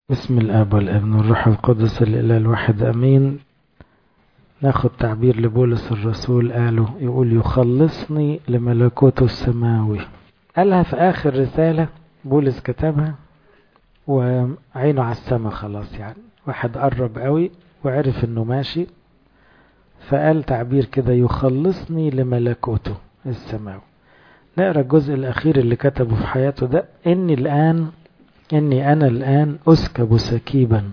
بسم الاب والابن والروح القدس الاله الواحد امين ناخد تعبير لبولس الرسول قاله يقول يخلصني لملكوته السماوي قالها في اخر رسالة بولس كتبها وعينه على السما خلاص يعني واحد قرب قوي وعرف انه ماشي فقال تعبير كده يخلصني لملكوته السماوي نقرا الجزء الاخير اللي كتبه في حياته ده اني الان إني أنا الآن أسكب سكيبا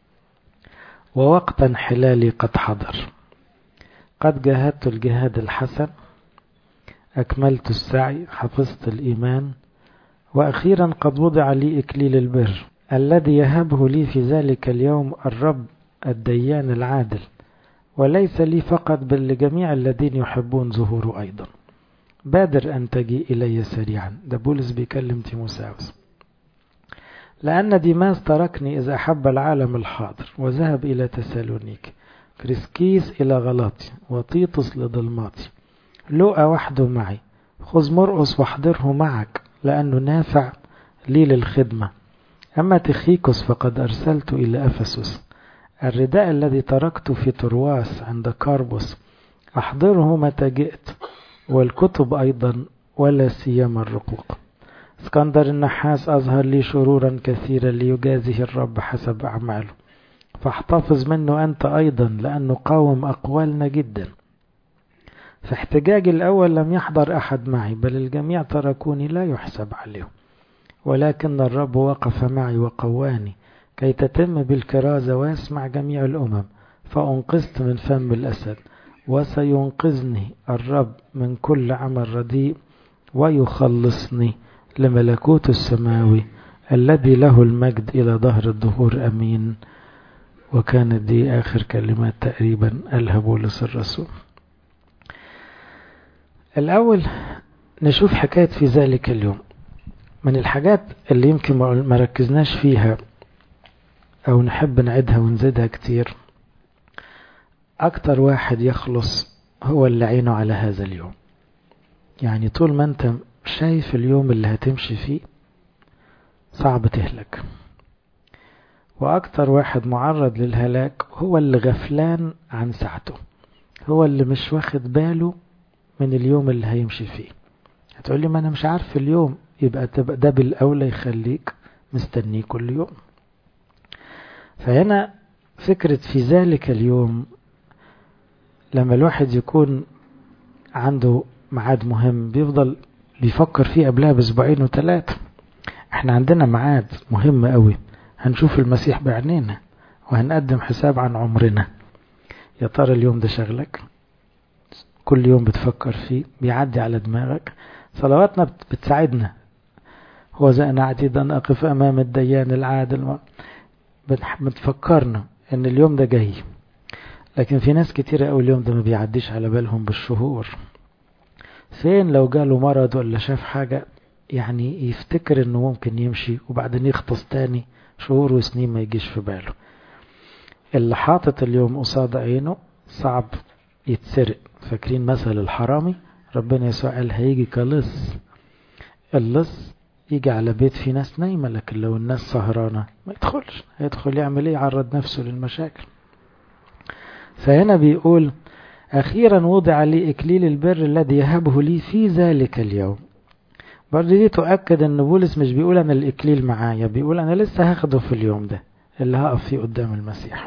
ووقتا حلالي قد حضر قد جاهدت الجهاد الحسن أكملت السعي حفظت الإيمان وأخيرا قد وضع لي إكليل البر الذي يهبه لي في ذلك اليوم الرب الديان العادل وليس لي فقط بل لجميع الذين يحبون ظهوره أيضا بادر أن تجي إلي سريعا ده بولس بيكلم تيموساوس لأن ديماس تركني إذا أحب العالم الحاضر وذهب إلى تسالونيك كريسكيس إلى غلاطي وطيطس لضلماتي لوقا وحده معي خذ مرقس واحضره معك لأنه نافع لي للخدمة أما تخيكوس فقد أرسلت إلى أفسس الرداء الذي تركته في ترواس عند كاربوس أحضره متى جئت والكتب أيضا ولا سيما الرقوق اسكندر النحاس أظهر لي شرورا كثيرا ليجازه الرب حسب أعماله فاحتفظ منه أنت أيضا لأنه قاوم أقوالنا جدا في احتجاجي الأول لم يحضر أحد معي بل الجميع تركوني لا يحسب عليهم ولكن الرب وقف معي وقواني كي تتم بالكرازة ويسمع جميع الأمم فأنقذت من فم الأسد وسينقذني الرب من كل عمل رديء ويخلصني لملكوت السماوي الذي له المجد إلى ظهر الظهور أمين وكانت دي آخر كلمات تقريبا قالها بولس الرسول الأول نشوف حكاية في ذلك اليوم من الحاجات اللي يمكن ما ركزناش فيها أو نحب نعيدها ونزيدها كتير أكتر واحد يخلص هو اللي عينه على هذا اليوم يعني طول ما أنت شايف اليوم اللي هتمشي فيه صعب تهلك وأكتر واحد معرض للهلاك هو اللي غفلان عن ساعته هو اللي مش واخد باله من اليوم اللي هيمشي فيه هتقول لي ما أنا مش عارف اليوم يبقى ده بالأولى يخليك مستنيه كل يوم فهنا فكرة في ذلك اليوم لما الواحد يكون عنده ميعاد مهم بيفضل بيفكر فيه قبلها باسبوعين وثلاثة احنا عندنا ميعاد مهم قوي هنشوف المسيح بعينينا وهنقدم حساب عن عمرنا يا ترى اليوم ده شغلك كل يوم بتفكر فيه بيعدي على دماغك صلواتنا بتساعدنا هو زي أنا عتيدا أقف أمام الديان العادل بتفكرنا إن اليوم ده جاي لكن في ناس كتيرة أوي اليوم ده ما بيعديش على بالهم بالشهور فين لو جاله مرض ولا شاف حاجة يعني يفتكر انه ممكن يمشي وبعدين يختص تاني شهور وسنين ما يجيش في باله اللي حاطط اليوم قصاد عينه صعب يتسرق فاكرين مثل الحرامي ربنا يسوع قال هيجي كلص اللص يجي على بيت في ناس نايمة لكن لو الناس سهرانة ما يدخلش هيدخل يعمل ايه يعرض نفسه للمشاكل فهنا بيقول أخيرا وضع لي إكليل البر الذي يهبه لي في ذلك اليوم برضه دي تؤكد أن بولس مش بيقول أنا الإكليل معايا بيقول أنا لسه هاخده في اليوم ده اللي هقف فيه قدام المسيح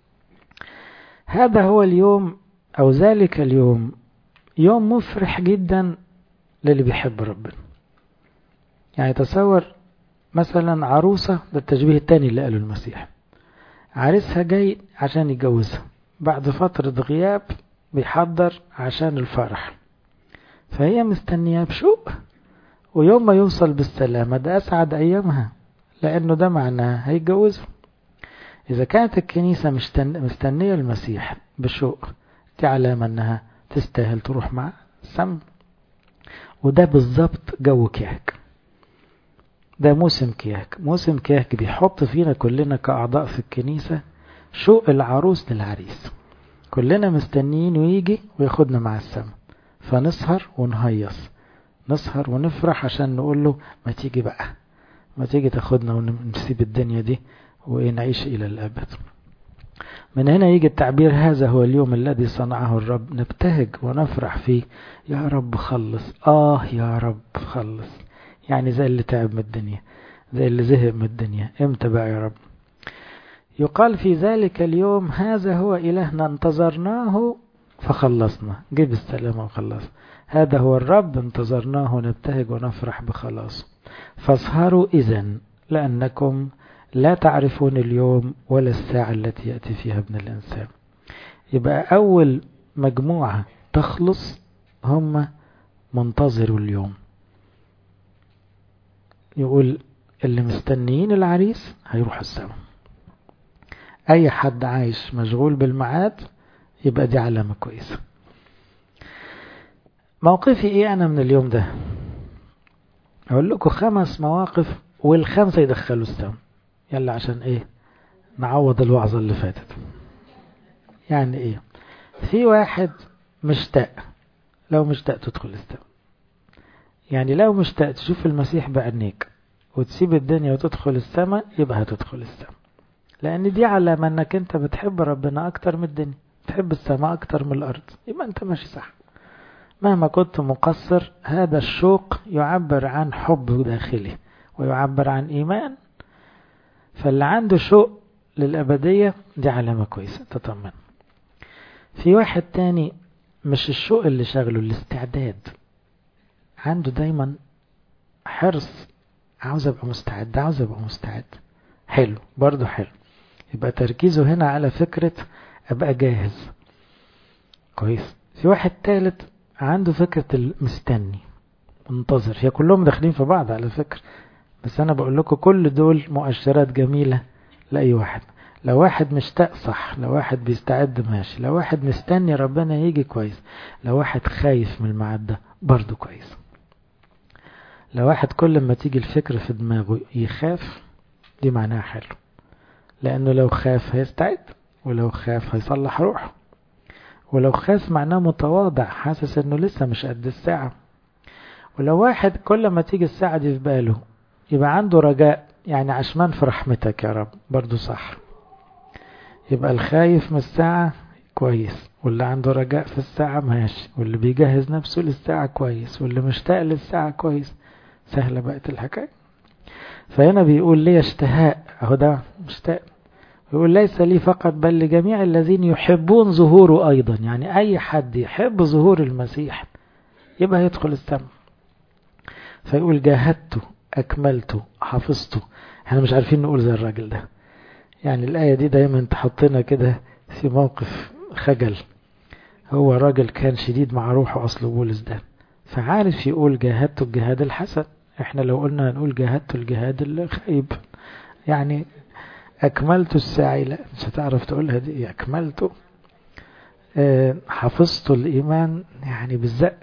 هذا هو اليوم أو ذلك اليوم يوم مفرح جدا للي بيحب ربنا يعني تصور مثلا عروسة ده التشبيه التاني اللي قاله المسيح عريسها جاي عشان يتجوزها بعد فترة غياب بيحضر عشان الفرح فهي مستنياه بشوق ويوم ما يوصل بالسلامة ده أسعد أيامها لأنه ده معناه هيتجوزه إذا كانت الكنيسة مستنية المسيح بشوق دي علامة أنها تستاهل تروح مع السم وده بالظبط جو كياك ده موسم كياك موسم كياك بيحط فينا كلنا كأعضاء في الكنيسة شوق العروس للعريس كلنا مستنيين ويجي وياخدنا مع السما فنسهر ونهيص نسهر ونفرح عشان نقول له ما تيجي بقى ما تيجي تاخدنا ونسيب الدنيا دي ونعيش إلى الأبد من هنا يجي التعبير هذا هو اليوم الذي صنعه الرب نبتهج ونفرح فيه يا رب خلص آه يا رب خلص يعني زي اللي تعب من الدنيا زي اللي زهق من الدنيا امتى بقى يا رب يقال في ذلك اليوم هذا هو إلهنا انتظرناه فخلصنا جيب السلامة وخلص هذا هو الرب انتظرناه نبتهج ونفرح بخلاصه فاسهروا إذن لأنكم لا تعرفون اليوم ولا الساعة التي يأتي فيها ابن الإنسان يبقى أول مجموعة تخلص هم منتظروا اليوم يقول اللي مستنيين العريس هيروحوا السماء أي حد عايش مشغول بالمعاد يبقى دي علامة كويسة موقفي إيه أنا من اليوم ده أقول لكم خمس مواقف والخمسة يدخلوا السماء يلا عشان إيه نعوض الوعظة اللي فاتت يعني إيه في واحد مشتاق لو مشتاق تدخل السماء يعني لو مشتاق تشوف المسيح بعينيك وتسيب الدنيا وتدخل السماء يبقى هتدخل السماء لأن دي علامة أنك أنت بتحب ربنا أكتر من الدنيا تحب السماء أكتر من الأرض يبقى أنت ماشي صح مهما كنت مقصر هذا الشوق يعبر عن حب داخلي ويعبر عن إيمان فاللي عنده شوق للأبدية دي علامة كويسة تطمن في واحد تاني مش الشوق اللي شغله الاستعداد عنده دايما حرص عاوز ابقى مستعد عاوز ابقى مستعد حلو برضه حلو يبقى تركيزه هنا على فكرة ابقى جاهز كويس في واحد تالت عنده فكرة المستني منتظر هي كلهم داخلين في بعض على فكرة بس انا بقول لكم كل دول مؤشرات جميلة لأي واحد لو واحد مشتاق صح لو واحد بيستعد ماشي لو واحد مستني ربنا يجي كويس لو واحد خايف من الميعاد ده برضه كويس لو واحد كل ما تيجي الفكرة في دماغه يخاف دي معناها حلو لأنه لو خاف هيستعد ولو خاف هيصلح روحه ولو خاف معناه متواضع حاسس انه لسه مش قد الساعة ولو واحد كل ما تيجي الساعة دي في باله يبقى عنده رجاء يعني عشمان في رحمتك يا رب برضو صح يبقى الخايف من الساعة كويس واللي عنده رجاء في الساعة ماشي واللي بيجهز نفسه للساعة كويس واللي مشتاق للساعة كويس سهلة بقت الحكاية فهنا بيقول لي اشتهاء اهو ده مشتاق يقول ليس لي فقط بل لجميع الذين يحبون ظهوره أيضا يعني أي حد يحب ظهور المسيح يبقى يدخل السماء فيقول جاهدته أكملته حفظته احنا مش عارفين نقول زي الراجل ده يعني الآية دي دايما تحطنا كده في موقف خجل هو راجل كان شديد مع روحه أصل بولس ده فعارف يقول جاهدته الجهاد الحسن احنا لو قلنا هنقول جاهدته الجهاد الخيب يعني أكملت السعي لا مش هتعرف تقولها دي أكملته أه حفظت الإيمان يعني بالزق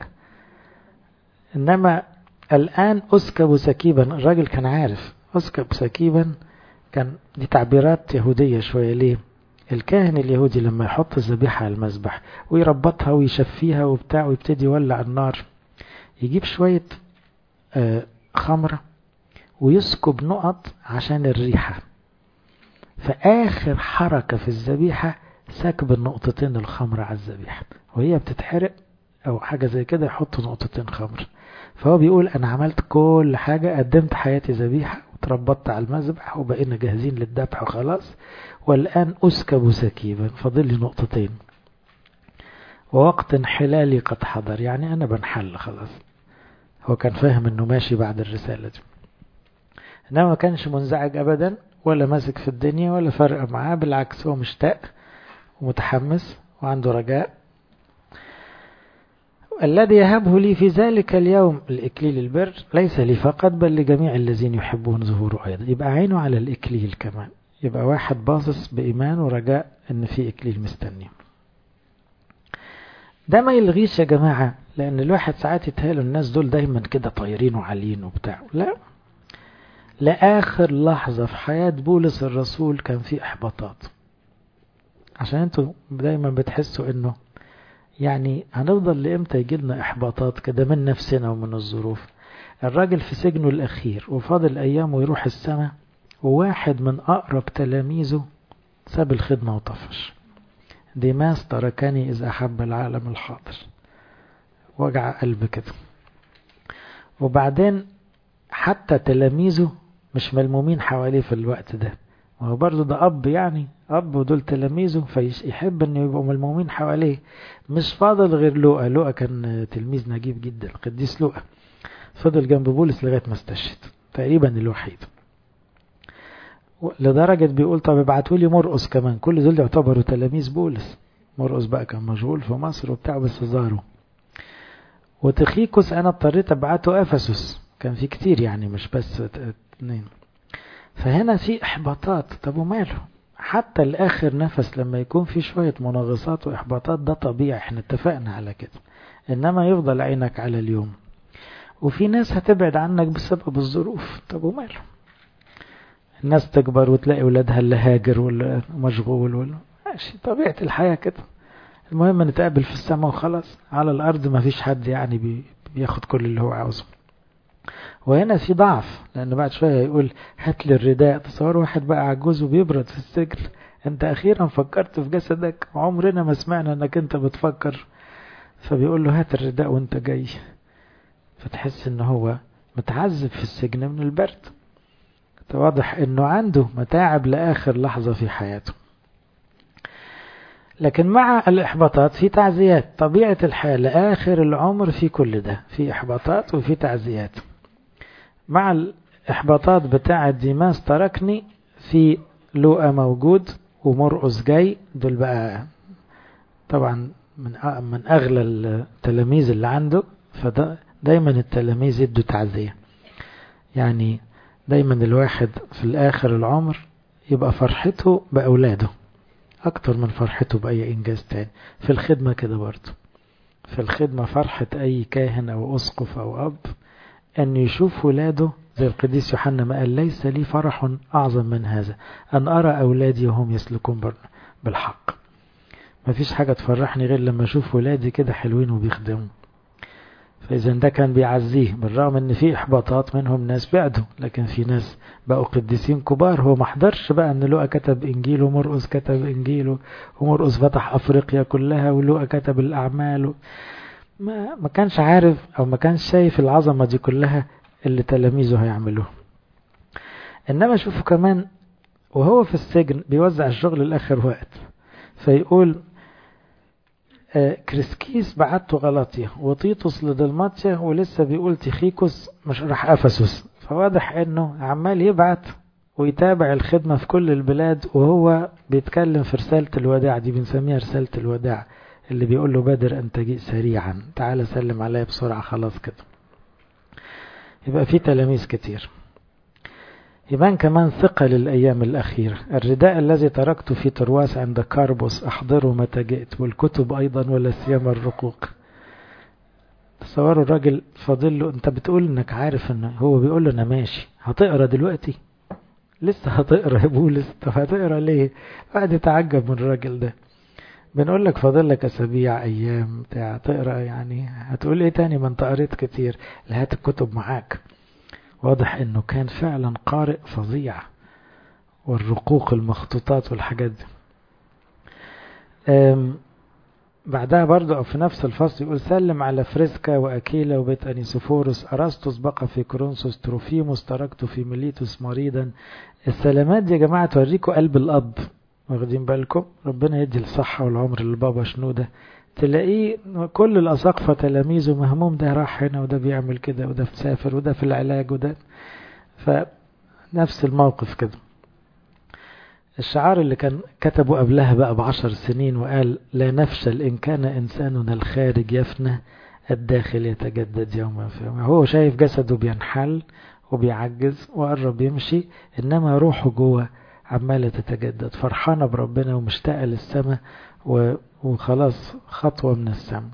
إنما الآن أسكب سكيبا الراجل كان عارف أسكب سكيبا كان دي تعبيرات يهودية شوية ليه الكاهن اليهودي لما يحط الذبيحة على المذبح ويربطها ويشفيها وبتاع ويبتدي يولع النار يجيب شوية آه خمرة ويسكب نقط عشان الريحة فآخر حركة في الذبيحة سكب النقطتين الخمر على الذبيحة وهي بتتحرق أو حاجة زي كده يحط نقطتين خمر فهو بيقول أنا عملت كل حاجة قدمت حياتي ذبيحة وتربطت على المذبح وبقينا جاهزين للذبح وخلاص والآن أسكب سكيبا فاضل لي نقطتين ووقت انحلالي قد حضر يعني أنا بنحل خلاص هو كان فاهم أنه ماشي بعد الرسالة دي إنما ما كانش منزعج أبدا ولا ماسك في الدنيا ولا فرق معاه بالعكس هو مشتاق ومتحمس وعنده رجاء الذي يهبه لي في ذلك اليوم الإكليل البر ليس لي فقط بل لجميع الذين يحبون ظهوره أيضا يبقى عينه على الإكليل كمان يبقى واحد باصص بإيمان ورجاء إن في إكليل مستني ده ما يلغيش يا جماعة لأن الواحد ساعات يتهيأله الناس دول دايما كده طايرين وعاليين وبتاع لا لآخر لحظة في حياة بولس الرسول كان في إحباطات عشان انتوا دايما بتحسوا انه يعني هنفضل لإمتى يجيلنا إحباطات كده من نفسنا ومن الظروف الراجل في سجنه الأخير وفاضل أيام ويروح السماء وواحد من أقرب تلاميذه ساب الخدمة وطفش ديماس تركني إذ أحب العالم الحاضر وجع قلب كده وبعدين حتى تلاميذه مش ملمومين حواليه في الوقت ده وهو برضه ده أب يعني أب ودول تلاميذه فيحب إنه يبقوا ملمومين حواليه مش فاضل غير لوقا لوقا كان تلميذ نجيب جدا القديس لوقا فضل جنب بولس لغاية ما استشهد تقريبا الوحيد لدرجة بيقول طب ابعتوا لي مرقص كمان كل دول يعتبروا تلاميذ بولس مرقص بقى كان مشغول في مصر وبتاع بس زاره وتخيكوس انا اضطريت ابعته افسس كان في كتير يعني مش بس اتنين فهنا في احباطات طب وماله حتى الاخر نفس لما يكون في شوية منغصات واحباطات ده طبيعي احنا اتفقنا على كده انما يفضل عينك على اليوم وفي ناس هتبعد عنك بسبب الظروف طب وماله الناس تكبر وتلاقي ولادها اللي هاجر ولا مشغول ولا ماشي طبيعة الحياة كده المهم نتقابل في السماء وخلاص على الأرض ما فيش حد يعني بي بياخد كل اللي هو عاوزه وهنا في ضعف لأن بعد شوية يقول هات لي الرداء تصور واحد بقى عجوز وبيبرد في السجن انت أخيرا فكرت في جسدك عمرنا ما سمعنا انك انت بتفكر فبيقول له هات الرداء وانت جاي فتحس ان هو متعذب في السجن من البرد واضح انه عنده متاعب لاخر لحظة في حياته لكن مع الاحباطات في تعزيات طبيعة الحياة لاخر العمر في كل ده في احباطات وفي تعزيات مع الاحباطات بتاعة ديماس تركني في لوقا موجود ومرقص جاي دول بقى طبعا من من اغلى التلاميذ اللي عنده فده دايما التلاميذ يدوا تعزية يعني دايما الواحد في الآخر العمر يبقى فرحته بأولاده أكتر من فرحته بأي إنجاز تاني في الخدمة كده برضه في الخدمة فرحة أي كاهن أو أسقف أو أب أن يشوف ولاده زي القديس يوحنا ما قال ليس لي فرح أعظم من هذا أن أرى أولادي وهم يسلكون بالحق ما فيش حاجة تفرحني غير لما أشوف ولادي كده حلوين وبيخدموا فإذا ده كان بيعزيه بالرغم ان في احباطات منهم ناس بعدوا لكن في ناس بقوا قديسين كبار هو ما حضرش بقى ان لوقا كتب انجيل ومرقس كتب انجيل ومرقس فتح افريقيا كلها ولوقا كتب الاعمال ما ما كانش عارف او ما كانش شايف العظمه دي كلها اللي تلاميذه هيعملوها انما شوفوا كمان وهو في السجن بيوزع الشغل لاخر وقت فيقول كريسكيس بعته غلطية وطيطس لدلماتيا ولسه بيقول تيخيكوس مش راح أفسس فواضح انه عمال يبعت ويتابع الخدمة في كل البلاد وهو بيتكلم في رسالة الوداع دي بنسميها رسالة الوداع اللي بيقول له بادر أن تجيء سريعا تعال سلم عليا بسرعة خلاص كده يبقى في تلاميذ كتير يبان كمان ثقة للأيام الأخيرة الرداء الذي تركته في ترواس عند كاربوس أحضره متى جئت والكتب أيضا ولا سيما الرقوق تصوروا الراجل فاضل له انت بتقول انك عارف ان هو بيقول له انا ماشي هتقرا دلوقتي لسه هتقرا يا بولس طب هتقرا ليه قاعد يتعجب من الراجل ده بنقول لك فاضل لك اسابيع ايام بتاع تقرا يعني هتقول ايه تاني ما انت قريت كتير هات الكتب معاك واضح انه كان فعلا قارئ فظيع والرقوق المخطوطات والحاجات دي بعدها برضو أو في نفس الفصل يقول سلم على فريسكا وأكيلا وبيت أنيسوفورس أرسطس بقى في كورنثوس تروفيموس تركته في ميليتوس مريضا السلامات دي يا جماعة توريكم قلب الأب واخدين بالكم ربنا يدي الصحة والعمر للبابا شنودة تلاقيه كل الأساقفة تلاميذه مهموم ده راح هنا وده بيعمل كده وده مسافر وده في العلاج وده فنفس الموقف كده الشعار اللي كان كتبه قبلها بقى بعشر سنين وقال لا نفشل إن كان إنساننا الخارج يفنى الداخل يتجدد يوما في يوم هو شايف جسده بينحل وبيعجز وقرب يمشي إنما روحه جوه عمالة تتجدد فرحانة بربنا ومشتاقة للسماء وخلاص خطوة من السماء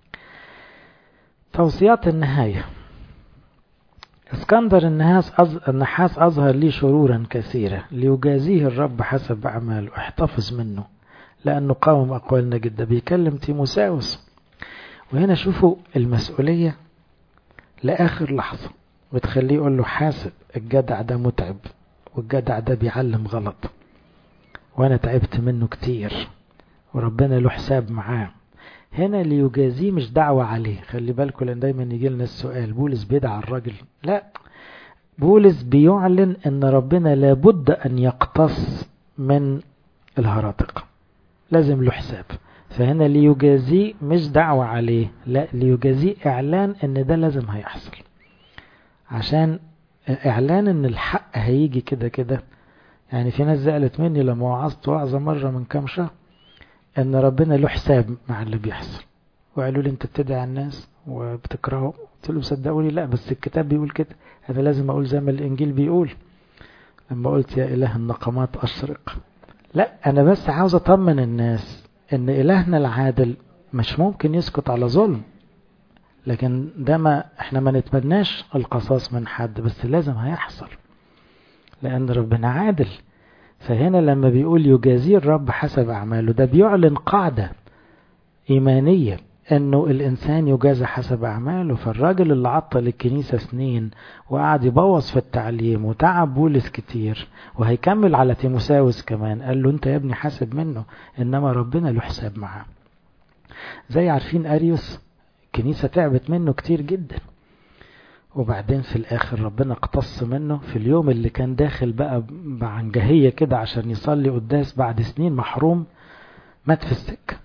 توصيات النهاية اسكندر النحاس أز... النحاس أظهر لي شرورا كثيرة ليجازيه الرب حسب أعماله احتفظ منه لأنه قاوم أقوالنا جدا بيكلم تيموساوس وهنا شوفوا المسؤولية لآخر لحظة بتخليه يقول له حاسب الجدع ده متعب والجدع ده بيعلم غلط وانا تعبت منه كتير وربنا له حساب معاه هنا اللي يجازيه مش دعوة عليه خلي بالكم لان دايما يجي لنا السؤال بولس بيدعى الراجل لا بولس بيعلن ان ربنا لابد ان يقتص من الهراطقة لازم له حساب فهنا ليجازيه مش دعوة عليه لا ليجازيه اعلان ان ده لازم هيحصل عشان اعلان ان الحق هيجي كده كده يعني في ناس زعلت مني لما وعظت وعظة مرة من كام شهر ان ربنا له حساب مع اللي بيحصل وقالوا لي انت بتدعي الناس وبتكرهه قلت له صدقوني لا بس الكتاب بيقول كده انا لازم اقول زي ما الانجيل بيقول لما قلت يا اله النقمات اشرق لا انا بس عاوز اطمن الناس ان الهنا العادل مش ممكن يسكت على ظلم لكن ده ما احنا ما نتمناش القصاص من حد بس لازم هيحصل لان ربنا عادل فهنا لما بيقول يجازي الرب حسب اعماله ده بيعلن قاعده ايمانيه انه الانسان يجازى حسب اعماله فالراجل اللي عطل الكنيسه سنين وقعد يبوظ في التعليم وتعب بولس كتير وهيكمل على تيموساوس كمان قال له انت يا ابني حاسب منه انما ربنا له حساب معاه زي عارفين اريوس الكنيسه تعبت منه كتير جدا وبعدين في الاخر ربنا اقتص منه في اليوم اللي كان داخل بقى بعنجهيه كده عشان يصلي قداس بعد سنين محروم مات في السكه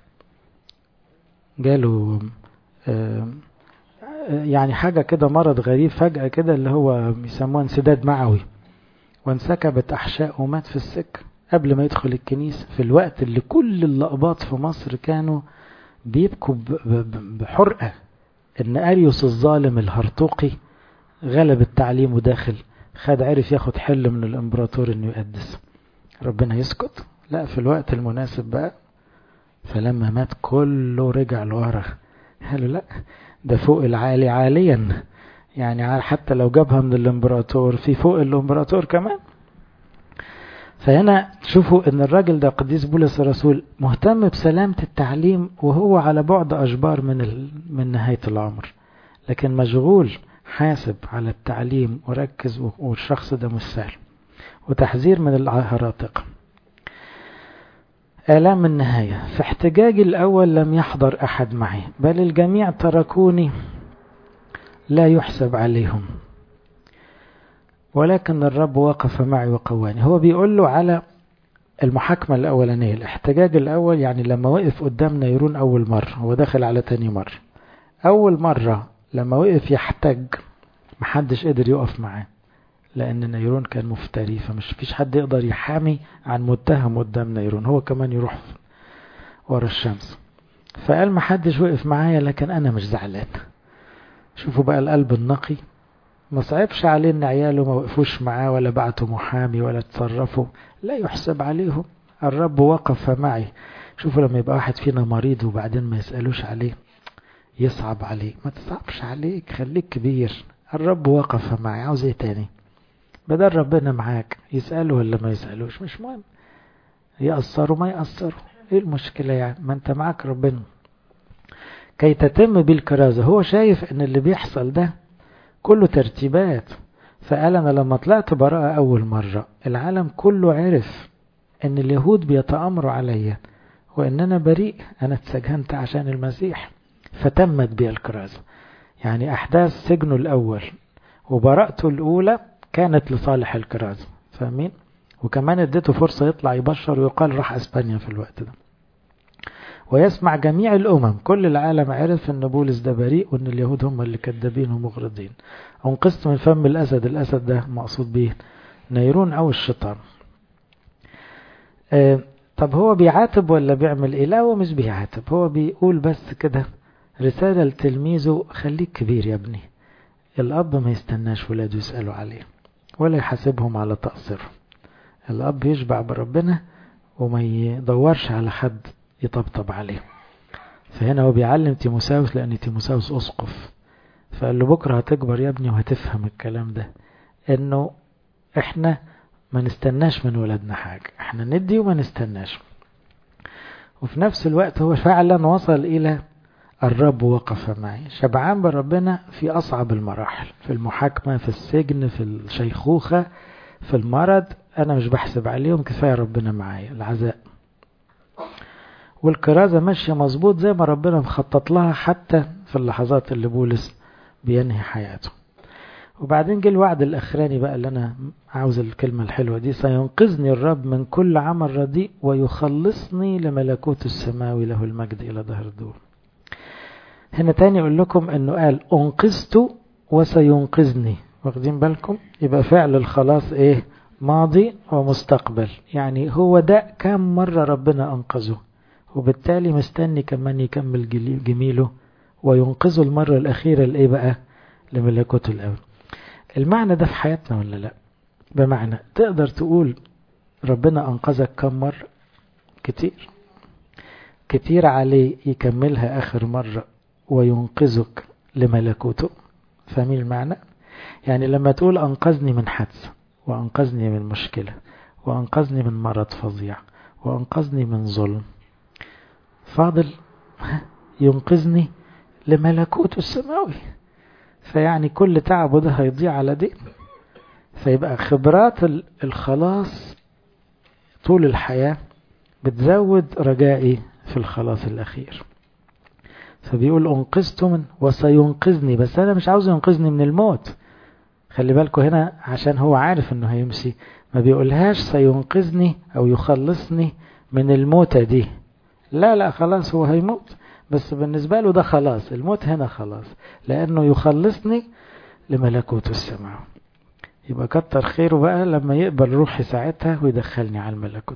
جاله يعني حاجة كده مرض غريب فجأة كده اللي هو بيسموه انسداد معوي وانسكبت أحشاء ومات في السكة قبل ما يدخل الكنيسة في الوقت اللي كل اللقباط في مصر كانوا بيبكوا بحرقة إن أريوس الظالم الهرطوقي غلب التعليم وداخل خد عرف ياخد حل من الإمبراطور إنه يقدس ربنا يسكت لا في الوقت المناسب بقى فلما مات كله رجع لورا قالوا لا ده فوق العالي عاليا يعني حتى لو جابها من الامبراطور في فوق الامبراطور كمان فهنا تشوفوا ان الراجل ده قديس بولس الرسول مهتم بسلامة التعليم وهو على بعد اشبار من ال... من نهاية العمر لكن مشغول حاسب على التعليم وركز والشخص ده مش سهل وتحذير من الهراطقه آلام النهاية في احتجاجي الأول لم يحضر أحد معي بل الجميع تركوني لا يحسب عليهم ولكن الرب وقف معي وقواني هو بيقول له على المحاكمة الأولانية الاحتجاج الأول يعني لما وقف قدام نيرون أول مرة هو داخل على تاني مرة أول مرة لما وقف يحتج محدش قدر يقف معاه لأن نيرون كان مفتري فمش فيش حد يقدر يحامي عن متهم قدام نيرون هو كمان يروح ورا الشمس فقال ما حدش وقف معايا لكن أنا مش زعلان شوفوا بقى القلب النقي ما صعبش عليه ان عياله ما وقفوش معاه ولا بعتوا محامي ولا تصرفوا لا يحسب عليهم الرب وقف معي شوفوا لما يبقى واحد فينا مريض وبعدين ما يسألوش عليه يصعب عليه ما تصعبش عليك خليك كبير الرب وقف معي عاوز ايه تاني بدل ربنا معاك يسألوا ولا ما يسألوش مش مهم يأثروا ما يأثروا ايه المشكلة يعني ما انت معاك ربنا كي تتم بالكرازة هو شايف ان اللي بيحصل ده كله ترتيبات فقال انا لما طلعت براءة اول مرة العالم كله عرف ان اليهود بيتأمروا عليا وان انا بريء انا اتسجنت عشان المسيح فتمت بي الكرازة يعني احداث سجنه الاول وبراءته الاولى كانت لصالح الكرازة فاهمين وكمان اديته فرصة يطلع يبشر ويقال راح اسبانيا في الوقت ده ويسمع جميع الأمم كل العالم عرف أن بولس ده بريء وأن اليهود هم اللي كذابين ومغرضين انقذت من فم الأسد الأسد ده مقصود به نيرون أو الشيطان آه طب هو بيعاتب ولا بيعمل إيه لا هو مش بيعاتب هو بيقول بس كده رسالة لتلميذه خليك كبير يا ابني الأب ما يستناش ولاده يسألوا عليه ولا يحاسبهم على تقصيرهم الأب يشبع بربنا وما يدورش على حد يطبطب عليه فهنا هو بيعلم تيموساوس لأن تيموساوس أسقف فقال له بكرة هتكبر يا ابني وهتفهم الكلام ده انه احنا ما نستناش من ولادنا حاجة احنا ندي وما نستناش وفي نفس الوقت هو فعلا وصل إلى الرب وقف معي شبعان بربنا في أصعب المراحل في المحاكمة في السجن في الشيخوخة في المرض أنا مش بحسب عليهم كفاية ربنا معايا العزاء والكرازة ماشية مظبوط زي ما ربنا مخطط لها حتى في اللحظات اللي بولس بينهي حياته وبعدين جه الوعد الأخراني بقى اللي أنا عاوز الكلمة الحلوة دي سينقذني الرب من كل عمل رديء ويخلصني لملكوت السماوي له المجد إلى ظهر الدور هنا تاني أقول لكم أنه قال أنقذت وسينقذني واخدين بالكم يبقى فعل الخلاص إيه ماضي ومستقبل يعني هو ده كم مرة ربنا أنقذه وبالتالي مستني كمان يكمل جميله وينقذه المرة الأخيرة لإيه بقى لملكوته الأول المعنى ده في حياتنا ولا لا بمعنى تقدر تقول ربنا أنقذك كم مرة كتير كتير عليه يكملها آخر مرة وينقذك لملكوته فاهمين المعنى يعني لما تقول أنقذني من حادثة وأنقذني من مشكلة وأنقذني من مرض فظيع وأنقذني من ظلم فاضل ينقذني لملكوته السماوي فيعني كل تعبه ده هيضيع على دي فيبقى خبرات الخلاص طول الحياة بتزود رجائي في الخلاص الأخير فبيقول أنقذت من وسينقذني بس أنا مش عاوز ينقذني من الموت خلي بالكم هنا عشان هو عارف انه هيمشي ما بيقولهاش سينقذني او يخلصني من الموتة دي لا لا خلاص هو هيموت بس بالنسبة له ده خلاص الموت هنا خلاص لأنه يخلصني لملكوت السماء يبقى كتر خيره بقى لما يقبل روحي ساعتها ويدخلني على الملكوت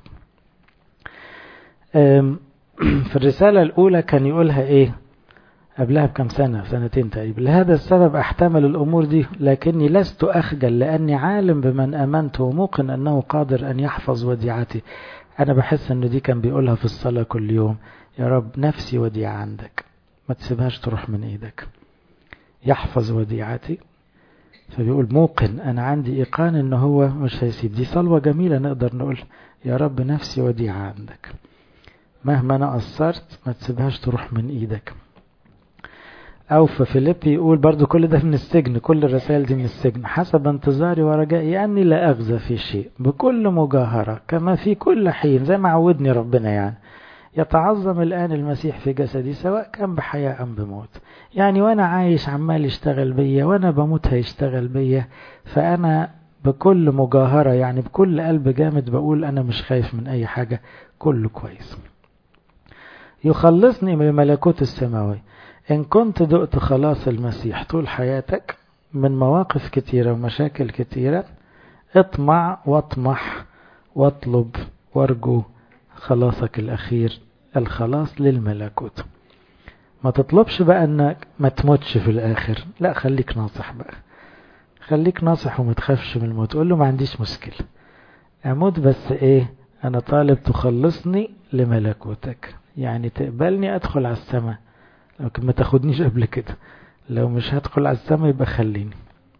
في الرسالة الأولى كان يقولها إيه قبلها بكم سنة سنتين تقريبا لهذا السبب أحتمل الأمور دي لكني لست أخجل لأني عالم بمن أمنت وموقن أنه قادر أن يحفظ وديعتي أنا بحس أن دي كان بيقولها في الصلاة كل يوم يا رب نفسي وديعة عندك ما تسيبهاش تروح من إيدك يحفظ وديعتي فبيقول موقن أنا عندي إيقان أنه هو مش هيسيب دي صلوة جميلة نقدر نقول يا رب نفسي وديعة عندك مهما أنا قصرت ما تسيبهاش تروح من إيدك أو في فيليبي يقول برضو كل ده من السجن كل الرسائل دي من السجن حسب انتظاري ورجائي أني لا أغزى في شيء بكل مجاهرة كما في كل حين زي ما عودني ربنا يعني يتعظم الآن المسيح في جسدي سواء كان بحياة أم بموت يعني وأنا عايش عمال يشتغل بيا وأنا بموت هيشتغل بيا فأنا بكل مجاهرة يعني بكل قلب جامد بقول أنا مش خايف من أي حاجة كله كويس يخلصني من ملكوت السماوي إن كنت دقت خلاص المسيح طول حياتك من مواقف كتيرة ومشاكل كتيرة اطمع واطمح واطلب وارجو خلاصك الأخير الخلاص للملكوت ما تطلبش بقى انك ما تموتش في الآخر لا خليك ناصح بقى خليك ناصح وما تخافش من الموت قول له ما عنديش مشكلة أموت بس إيه أنا طالب تخلصني لملكوتك يعني تقبلني أدخل على السماء لكن ما تاخدنيش قبل كده لو مش هدخل على السماء يبقى خليني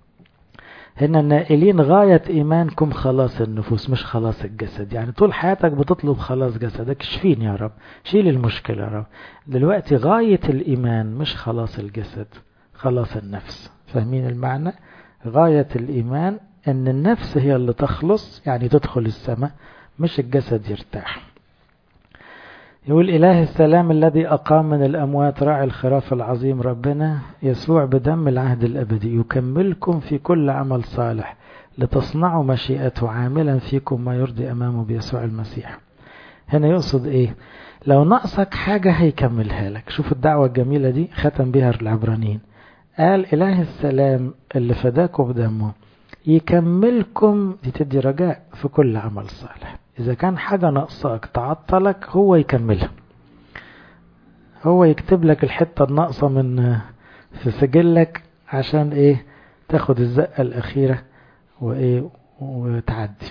هنا النائلين غاية إيمانكم خلاص النفوس مش خلاص الجسد يعني طول حياتك بتطلب خلاص جسدك اشفيني يا رب شيل المشكلة يا رب دلوقتي غاية الإيمان مش خلاص الجسد خلاص النفس فاهمين المعنى غاية الإيمان أن النفس هي اللي تخلص يعني تدخل السماء مش الجسد يرتاح يقول إله السلام الذي أقام من الأموات راعي الخراف العظيم ربنا يسوع بدم العهد الأبدي يكملكم في كل عمل صالح لتصنعوا مشيئته عاملا فيكم ما يرضي أمامه بيسوع المسيح هنا يقصد إيه لو ناقصك حاجة هيكملها لك شوف الدعوة الجميلة دي ختم بها العبرانيين قال إله السلام اللي فداكم بدمه يكملكم دي تدي رجاء في كل عمل صالح إذا كان حاجة ناقصاك تعطلك هو يكملها هو يكتب لك الحتة الناقصة من في سجلك عشان إيه تاخد الزقة الأخيرة وإيه وتعدي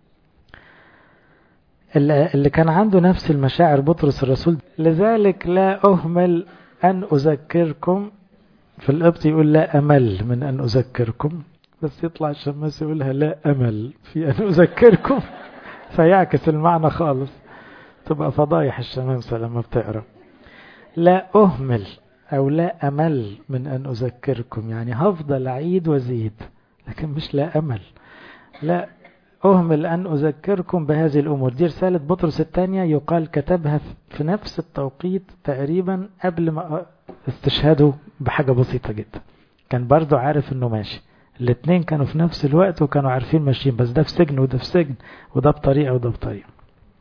اللي كان عنده نفس المشاعر بطرس الرسول لذلك لا أهمل أن أذكركم في القبط يقول لا أمل من أن أذكركم بس يطلع الشماس يقولها لا أمل في أن أذكركم فيعكس المعنى خالص تبقى فضايح الشمامسة لما بتقرأ لا أهمل أو لا أمل من أن أذكركم يعني هفضل أعيد وزيد لكن مش لا أمل لا أهمل أن أذكركم بهذه الأمور دي رسالة بطرس الثانية يقال كتبها في نفس التوقيت تقريبا قبل ما استشهاده بحاجة بسيطة جدا كان برضو عارف انه ماشي الاثنين كانوا في نفس الوقت وكانوا عارفين ماشيين بس ده في سجن وده في سجن وده بطريقة وده بطريقة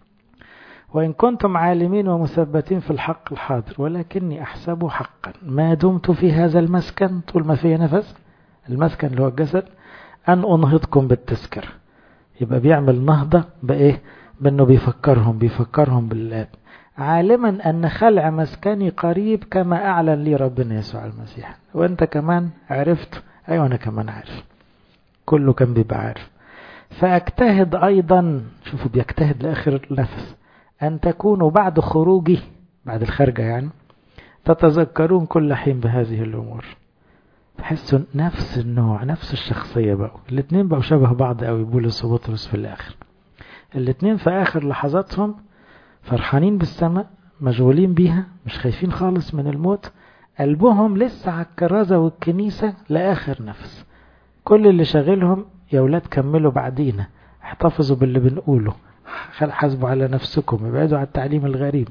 وإن كنتم عالمين ومثبتين في الحق الحاضر ولكني أحسبه حقا ما دمت في هذا المسكن طول ما فيه نفس المسكن اللي هو الجسد أن أنهضكم بالتذكرة يبقى بيعمل نهضة بإيه بأنه بيفكرهم بيفكرهم بالآب عالما أن خلع مسكني قريب كما أعلن لي ربنا يسوع المسيح وأنت كمان عرفت أيوة أنا كمان عارف كله كان بيبقى عارف فأجتهد أيضا شوفوا بيجتهد لآخر نفس أن تكونوا بعد خروجي بعد الخرجة يعني تتذكرون كل حين بهذه الأمور تحسوا نفس النوع نفس الشخصية بقوا الاثنين بقوا شبه بعض قوي بولس وبطرس في الآخر الاثنين في آخر لحظاتهم فرحانين بالسماء مشغولين بيها مش خايفين خالص من الموت قلبهم لسه على الكرازة والكنيسة لآخر نفس كل اللي شاغلهم يا ولاد كملوا بعدينا احتفظوا باللي بنقوله حاسبوا على نفسكم ابعدوا عن التعليم الغريب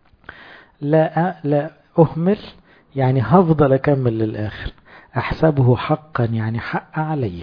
لا لا أهمل يعني هفضل أكمل للآخر أحسبه حقا يعني حق علي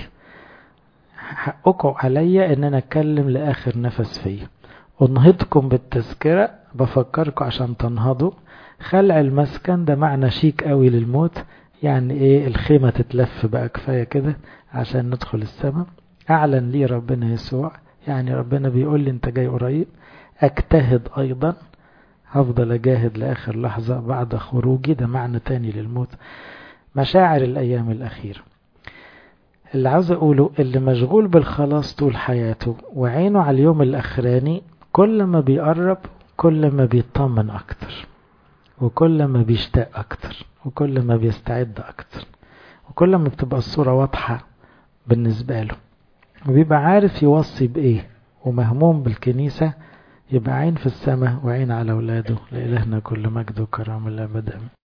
حقكم علي ان انا اتكلم لاخر نفس فيا انهضكم بالتذكرة بفكركم عشان تنهضوا خلع المسكن ده معنى شيك قوي للموت يعني ايه الخيمة تتلف بقى كفاية كده عشان ندخل السماء اعلن لي ربنا يسوع يعني ربنا بيقول لي انت جاي قريب اجتهد ايضا هفضل اجاهد لاخر لحظة بعد خروجي ده معنى تاني للموت مشاعر الايام الاخيره اللي عاوز اقوله اللي مشغول بالخلاص طول حياته وعينه على اليوم الاخراني كل ما بيقرب كل ما بيطمن اكتر وكل ما بيشتاق اكتر وكل ما بيستعد اكتر وكل ما بتبقى الصورة واضحة بالنسبة له وبيبقى عارف يوصي بايه ومهموم بالكنيسة يبقى عين في السماء وعين على اولاده لإلهنا كل مجد وكرم الابد